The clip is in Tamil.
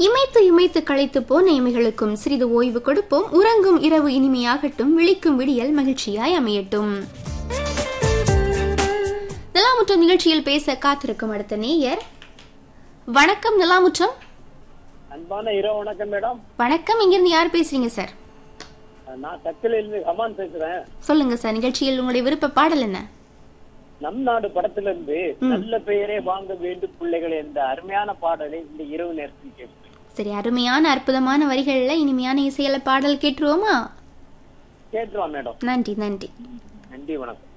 இமைத்து இமைத்து களைத்து போன இமைகளுக்கும் சிறிது ஓய்வு கொடுப்போம் உறங்கும் இரவு இனிமையாகட்டும் விழிக்கும் விடியல் மகிழ்ச்சியாய் அமையட்டும் நிலாமுற்றம் நிகழ்ச்சியில் பேச காத்திருக்கும் அடுத்த நேயர் வணக்கம் நிலாமுற்றம் அன்பான இரவு வணக்கம் மேடம் வணக்கம் இங்கிருந்து யார் பேசுறீங்க சார் நான் தக்கலையில இருந்து ஹமான் பேசுறேன் சொல்லுங்க சார் நிகழ்ச்சியில் உங்களுடைய விருப்ப பாடல் என்ன நம் நாடு படத்துல இருந்து நல்ல பெயரே வாங்க வேண்டும் பிள்ளைகள் என்ற அருமையான பாடலை இந்த இரவு நேரத்தில் கேட்பேன் சரி அருமையான அற்புதமான வரிகள்ல இனிமையான இசையில பாடல் கேட்டுருவோமா கேட்டுருவான் மேடம் நன்றி நன்றி நன்றி வணக்கம்